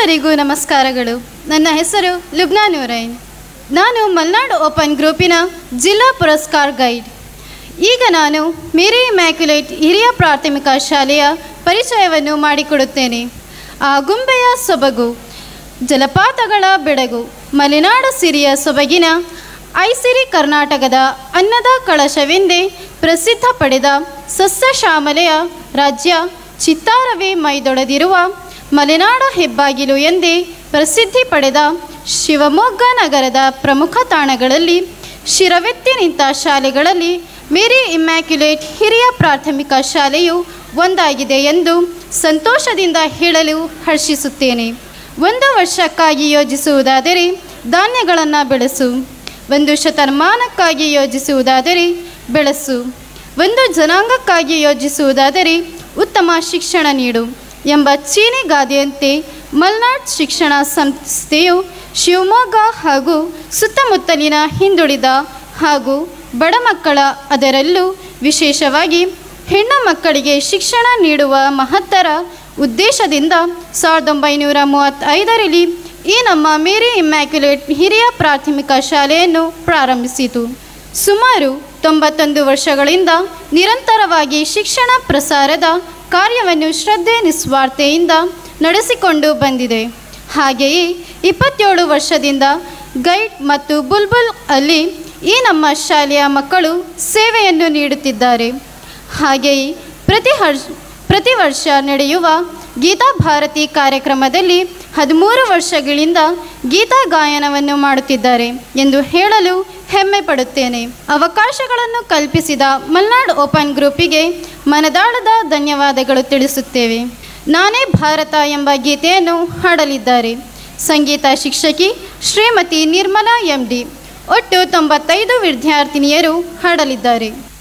ಎಲ್ಲರಿಗೂ ನಮಸ್ಕಾರಗಳು ನನ್ನ ಹೆಸರು ಲುಬ್ನಾ ನೂರೈನ್ ನಾನು ಮಲ್ನಾಡು ಓಪನ್ ಗ್ರೂಪಿನ ಜಿಲ್ಲಾ ಪುರಸ್ಕಾರ್ ಗೈಡ್ ಈಗ ನಾನು ಮೇರಿ ಇಮ್ಯಾಕ್ಯುಲೇಟ್ ಹಿರಿಯ ಪ್ರಾಥಮಿಕ ಶಾಲೆಯ ಪರಿಚಯವನ್ನು ಮಾಡಿಕೊಡುತ್ತೇನೆ ಆ ಗುಂಬೆಯ ಸೊಬಗು ಜಲಪಾತಗಳ ಬೆಡಗು ಮಲೆನಾಡು ಸಿರಿಯ ಸೊಬಗಿನ ಐಸಿರಿ ಕರ್ನಾಟಕದ ಅನ್ನದ ಕಳಶವೆಂದೇ ಪ್ರಸಿದ್ಧ ಪಡೆದ ಸಸ್ಯಶ್ಯಾಮಲೆಯ ರಾಜ್ಯ ಚಿತ್ತಾರವೇ ಮೈದೊಡೆದಿರುವ ಮಲೆನಾಡ ಹೆಬ್ಬಾಗಿಲು ಎಂದೇ ಪ್ರಸಿದ್ಧಿ ಪಡೆದ ಶಿವಮೊಗ್ಗ ನಗರದ ಪ್ರಮುಖ ತಾಣಗಳಲ್ಲಿ ಶಿರವೆತ್ತಿ ನಿಂತ ಶಾಲೆಗಳಲ್ಲಿ ಮೇರಿ ಇಮ್ಯಾಕ್ಯುಲೇಟ್ ಹಿರಿಯ ಪ್ರಾಥಮಿಕ ಶಾಲೆಯು ಒಂದಾಗಿದೆ ಎಂದು ಸಂತೋಷದಿಂದ ಹೇಳಲು ಹರ್ಷಿಸುತ್ತೇನೆ ಒಂದು ವರ್ಷಕ್ಕಾಗಿ ಯೋಜಿಸುವುದಾದರೆ ಧಾನ್ಯಗಳನ್ನು ಬೆಳೆಸು ಒಂದು ಶತಮಾನಕ್ಕಾಗಿ ಯೋಜಿಸುವುದಾದರೆ ಬೆಳೆಸು ಒಂದು ಜನಾಂಗಕ್ಕಾಗಿ ಯೋಜಿಸುವುದಾದರೆ ಉತ್ತಮ ಶಿಕ್ಷಣ ನೀಡು ಎಂಬ ಚೀನಿ ಗಾದೆಯಂತೆ ಮಲ್ನಾಡ್ ಶಿಕ್ಷಣ ಸಂಸ್ಥೆಯು ಶಿವಮೊಗ್ಗ ಹಾಗೂ ಸುತ್ತಮುತ್ತಲಿನ ಹಿಂದುಳಿದ ಹಾಗೂ ಬಡ ಮಕ್ಕಳ ಅದರಲ್ಲೂ ವಿಶೇಷವಾಗಿ ಹೆಣ್ಣು ಮಕ್ಕಳಿಗೆ ಶಿಕ್ಷಣ ನೀಡುವ ಮಹತ್ತರ ಉದ್ದೇಶದಿಂದ ಸಾವಿರದ ಒಂಬೈನೂರ ಮೂವತ್ತೈದರಲ್ಲಿ ಈ ನಮ್ಮ ಮೇರಿ ಇಮ್ಯಾಕ್ಯುಲೇಟ್ ಹಿರಿಯ ಪ್ರಾಥಮಿಕ ಶಾಲೆಯನ್ನು ಪ್ರಾರಂಭಿಸಿತು ಸುಮಾರು ತೊಂಬತ್ತೊಂದು ವರ್ಷಗಳಿಂದ ನಿರಂತರವಾಗಿ ಶಿಕ್ಷಣ ಪ್ರಸಾರದ ಕಾರ್ಯವನ್ನು ಶ್ರದ್ಧೆ ನಿಸ್ವಾರ್ಥೆಯಿಂದ ನಡೆಸಿಕೊಂಡು ಬಂದಿದೆ ಹಾಗೆಯೇ ಇಪ್ಪತ್ತೇಳು ವರ್ಷದಿಂದ ಗೈಡ್ ಮತ್ತು ಬುಲ್ಬುಲ್ ಅಲ್ಲಿ ಈ ನಮ್ಮ ಶಾಲೆಯ ಮಕ್ಕಳು ಸೇವೆಯನ್ನು ನೀಡುತ್ತಿದ್ದಾರೆ ಹಾಗೆಯೇ ಪ್ರತಿ ಹರ್ಷ ಪ್ರತಿ ವರ್ಷ ನಡೆಯುವ ಗೀತಾ ಭಾರತಿ ಕಾರ್ಯಕ್ರಮದಲ್ಲಿ ಹದಿಮೂರು ವರ್ಷಗಳಿಂದ ಗೀತಾ ಗಾಯನವನ್ನು ಮಾಡುತ್ತಿದ್ದಾರೆ ಎಂದು ಹೇಳಲು ಹೆಮ್ಮೆ ಪಡುತ್ತೇನೆ ಅವಕಾಶಗಳನ್ನು ಕಲ್ಪಿಸಿದ ಮಲ್ನಾಡ್ ಓಪನ್ ಗ್ರೂಪಿಗೆ ಮನದಾಳದ ಧನ್ಯವಾದಗಳು ತಿಳಿಸುತ್ತೇವೆ ನಾನೇ ಭಾರತ ಎಂಬ ಗೀತೆಯನ್ನು ಹಾಡಲಿದ್ದಾರೆ ಸಂಗೀತ ಶಿಕ್ಷಕಿ ಶ್ರೀಮತಿ ನಿರ್ಮಲಾ ಎಂ ಡಿ ಒಟ್ಟು ತೊಂಬತ್ತೈದು ವಿದ್ಯಾರ್ಥಿನಿಯರು ಹಾಡಲಿದ್ದಾರೆ